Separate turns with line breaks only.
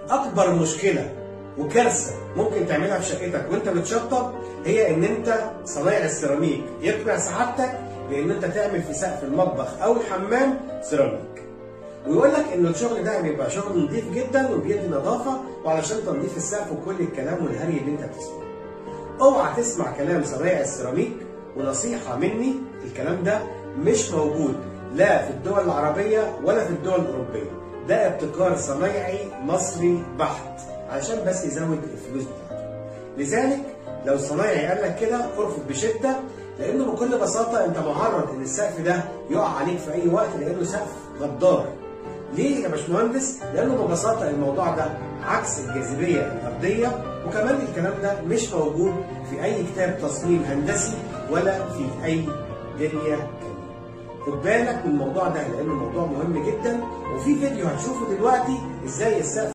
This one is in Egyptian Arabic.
اكبر مشكله وكارثه ممكن تعملها في شقتك وانت بتشطب هي ان انت صنايع السيراميك يقنع سعادتك بان انت تعمل في سقف المطبخ او الحمام سيراميك ويقول لك ان الشغل ده بيبقى شغل نظيف جدا وبيدي نظافه وعلشان تنظيف السقف وكل الكلام والهري اللي انت بتسمعه. اوعى تسمع كلام صنايع السيراميك ونصيحه مني الكلام ده مش موجود لا في الدول العربيه ولا في الدول الاوروبيه. ده ابتكار صنايعي مصري بحت علشان بس يزود الفلوس بتاعته. لذلك لو الصنايعي قال لك كده ارفض بشده لانه بكل بساطه انت معرض ان السقف ده يقع عليك في اي وقت لانه سقف غدار. ليه يا باشمهندس؟ لانه ببساطه الموضوع ده عكس الجاذبيه الارضيه وكمان الكلام ده مش موجود في اي كتاب تصميم هندسي ولا في اي دنيا كامله. خد بالك من الموضوع ده لانه موضوع مهم جدا وفي فيديو هتشوفه دلوقتي ازاي السقف